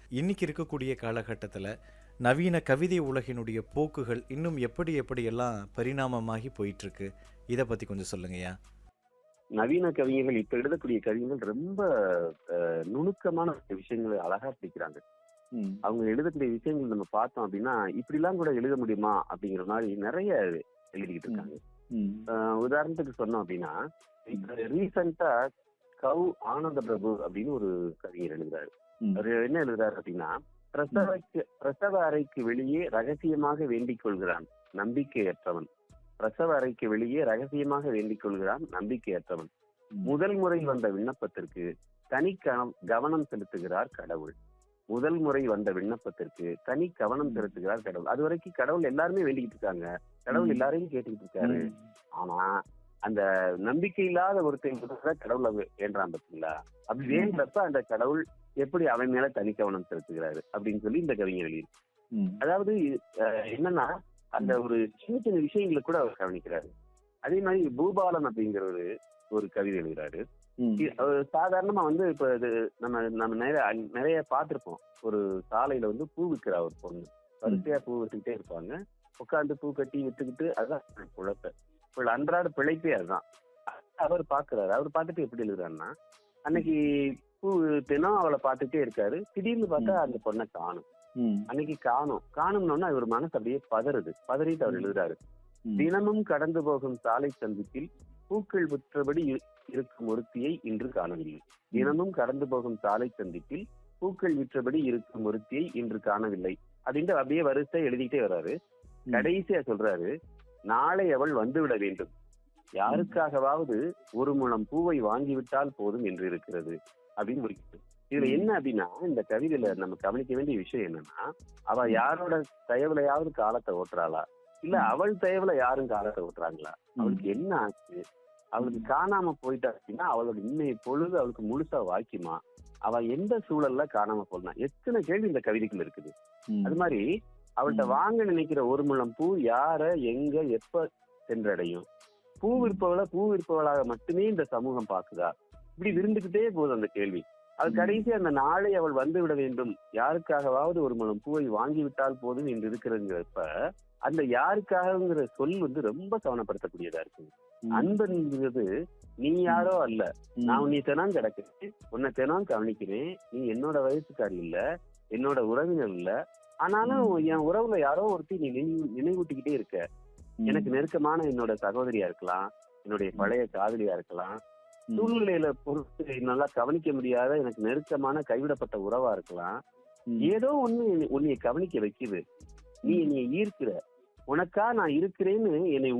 இன்னைக்கு இருக்கக்கூடிய காலகட்டத்தில் நவீன கவிதை உலகினுடைய போக்குகள் இன்னும் எப்படி எப்படியெல்லாம் பரிணாமமாகி போயிட்டு இருக்கு இதை பத்தி கொஞ்சம் சொல்லுங்கய்யா நவீன கவிஞர்கள் இப்ப எழுதக்கூடிய கவிஞர்கள் ரொம்ப அஹ், நுணுக்கமான விஷயங்களை அழகா பிடிக்கிறாங்க ம். அவங்க எழுதக்கூடிய விஷயங்கள் நம்ம பார்த்தோம் அப்படின்னா இப்படிலாம் கூட எழுத முடியுமா அப்படிங்கிற மாதிரி நிறைய எழுதிக்கிட்டு இருக்காங்க ம். அஹ், உதாரணத்துக்கு சொன்னோம் அப்படின்னா இப்ப ரீசெண்டா கவு ஆனந்த பிரபு அப்படின்னு ஒரு கவிஞர் எழுதுறாரு ம். அவர் என்ன எழுதுறாரு அப்படின்னா பிரசவக்கு பிரசவ அறைக்கு வெளியே ரகசியமாக வேண்டிக் கொள்கிறான் நம்பிக்கையற்றவன் பிரசவ அறைக்கு வெளியே ரகசியமாக வேண்டிக் கொள்கிறான் நம்பிக்கையற்றவன் ம். முதல் முறை வந்த விண்ணப்பத்திற்கு தனி கவனம் கவனம் செலுத்துகிறார் கடவுள் முதல் முறை வந்த விண்ணப்பத்திற்கு தனி கவனம் செலுத்துகிறார் கடவுள் அது வரைக்கும் கடவுள் எல்லாருமே வேண்டிக்கிட்டு இருக்காங்க கடவுள் ம். எல்லாரையும் கேட்டுக்கிட்டு இருக்காரு ம். ஆனா அந்த நம்பிக்கை இல்லாத ஒருத்தன் தான் கடவுளை வே- வேண்டான் பாத்தீங்களா அப்படி வேண்டப்ப அந்த கடவுள் எப்படி அவன் மேல தனி கவனம் செலுத்துகிறாரு அப்படின்னு சொல்லி இந்த கவிஞர் எழுதி ம். அதாவது அஹ், என்னன்னா அந்த ஒரு சின்ன சின்ன விஷயங்களை கூட அவர் கவனிக்கிறாரு அதே மாதிரி பூபாலன் அப்படிங்கிற ஒரு ஒரு கவிதை எழுதுறாரு ம். இ- அவர் சாதாரணமா வந்து இப்ப இது நம்ம நம்ம நிறைய நிறைய பார்த்திருப்போம் ஒரு சாலையில வந்து பூ விற்கிற ஒரு பொண்ணு வரிசையா பூ வித்துக்கிட்டே இருப்பாங்க உட்கார்ந்து பூ கட்டி வித்துக்கிட்டு அதுதான் குழப்ப இப்போ அன்றாட பிழைப்பே அதுதான் அவர் பாக்குறாரு அவர் பார்த்துட்டு எப்படி எழுதுறாருன்னா அன்னைக்கு பூ தினம் அவளை பார்த்துட்டே இருக்காரு திடீர்னு பார்த்தா ம். அந்த பொண்ணை காணும் ம். அன்னைக்கு காணும் காணும்னோன்னா அவர் மனசு அப்படியே பதறுது பதறிட்டு அவர் ம். எழுதுறாரு ம். தினமும் கடந்து போகும் சாலை சந்திப்பில் பூக்கள் விற்றபடி இரு- இருக்கும் ஒருத்தியை இன்று காணவில்லை தினமும் கடந்து போகும் சாலை சந்திப்பில் பூக்கள் விற்றபடி இருக்கும் ஒருத்தியை இன்று காணவில்லை அப்படின்ட்டு அப்படியே வரிசை எழுதிட்டே வர்றாரு ம். கடைசியா சொல்றாரு நாளை அவள் வந்துவிட வேண்டும் யாருக்காகவாவது ஒரு முழம் பூவை வாங்கிவிட்டால் போதும் என்று இருக்கிறது அப்படின்னு முடிக்கிறது இதுல ம். என்ன அப்படின்னா இந்த கவிதையில நம்ம கவனிக்க வேண்டிய விஷயம் என்னன்னா அவ யாரோட தயவுலையாவது காலத்தை ஓட்டுறாளா இல்ல ம். அவள் தயவுல யாரும் காலத்தை ஓட்டுறாங்களா அவளுக்கு என்ன ஆச்சு அவளுக்கு காணாம போயிட்டா அப்படின்னா அவளோட இன்னைய பொழுது அவளுக்கு முழுசா வாய்க்குமா அவ எந்த சூழல்ல காணாம போனா எத்தனை கேள்வி இந்த கவிதைக்குள்ள இருக்குது ம். அது மாதிரி அவள்கிட்ட ம். வாங்க நினைக்கிற ஒரு முழம் பூ யார எங்க எப்ப சென்றடையும் பூ விற்பவள பூ விற்பவளாக மட்டுமே இந்த சமூகம் பாக்குதா இப்படி விருந்துகிட்டே போகுது அந்த கேள்வி அது ம். கடைசி அந்த நாளை அவள் வந்து விட வேண்டும் யாருக்காகவாவது ஒரு முழம் பூவை வாங்கி விட்டால் போதும் என்று இருக்கிறதுங்கிறப்ப அந்த யாருக்காகங்கிற சொல் வந்து ரொம்ப கவனப்படுத்தக்கூடியதா இருக்கு ம். அன்புங்கிறது நீ யாரோ அல்ல ம். நான் உன்னை தினம் கிடக்கிறேன் உன்னை தினம் கவனிக்கிறேன் நீ என்னோட வயசுக்காரி இல்ல என்னோட உறவினர் இல்ல ஆனாலும் என் உறவுல யாரோ ஒருத்தி நீ நினைவு- நினைவூட்டிக்கிட்டே இருக்க ம். எனக்கு நெருக்கமான என்னோட சகோதரியா இருக்கலாம் என்னுடைய பழைய காதலியா இருக்கலாம் ம். சூழ்நிலையில பொறுத்து நல்லா கவனிக்க முடியாத எனக்கு நெருக்கமான கைவிடப்பட்ட உறவா இருக்கலாம் ம். ஏதோ ஒண்ணு என்னை- உன்னைய கவனிக்க வைக்குது நீ என்னைய ஈர்க்கிற உனக்கா நான் இருக்கிறேன்னு என்னை